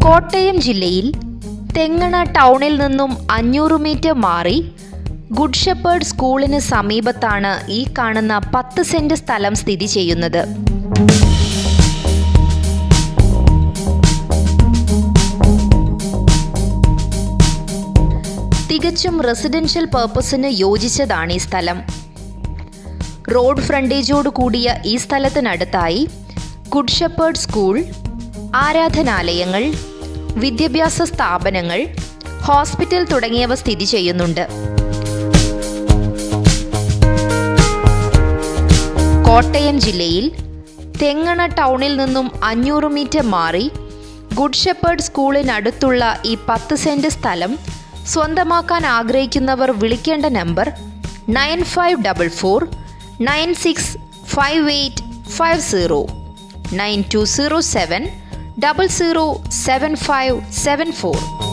കോട്ടയം ജില്ലയിൽ തെങ്ങണ ടൗണിൽ നിന്നും അഞ്ഞൂറ് മീറ്റർ മാറി ഗുഡ് ഷെപ്പേർഡ് സ്കൂളിന് സമീപത്താണ് ഈ കാണുന്ന പത്ത് സെന്റ് സ്ഥലം സ്ഥിതി ചെയ്യുന്നത് തികച്ചും റെസിഡൻഷ്യൽ പർപ്പസിന് യോജിച്ചതാണ് ഈ സ്ഥലം റോഡ് ഫ്രണ്ടേജോട് കൂടിയ ഈ സ്ഥലത്തിനടുത്തായി ഗുഡ് ഷെപ്പേർഡ് സ്കൂൾ ആരാധനാലയങ്ങൾ വിദ്യാഭ്യാസ സ്ഥാപനങ്ങൾ ഹോസ്പിറ്റൽ തുടങ്ങിയവ സ്ഥിതി ചെയ്യുന്നുണ്ട് കോട്ടയം ജില്ലയിൽ തെങ്ങണ ടൗണിൽ നിന്നും അഞ്ഞൂറ് മീറ്റർ മാറി ഗുഡ് ഷെപ്പേർഡ് സ്കൂളിനടുത്തുള്ള ഈ പത്ത് സെന്റ് സ്ഥലം സ്വന്തമാക്കാൻ ആഗ്രഹിക്കുന്നവർ വിളിക്കേണ്ട number nine five double four nine six five eight five zero nine two zero seven double zero seven five seven four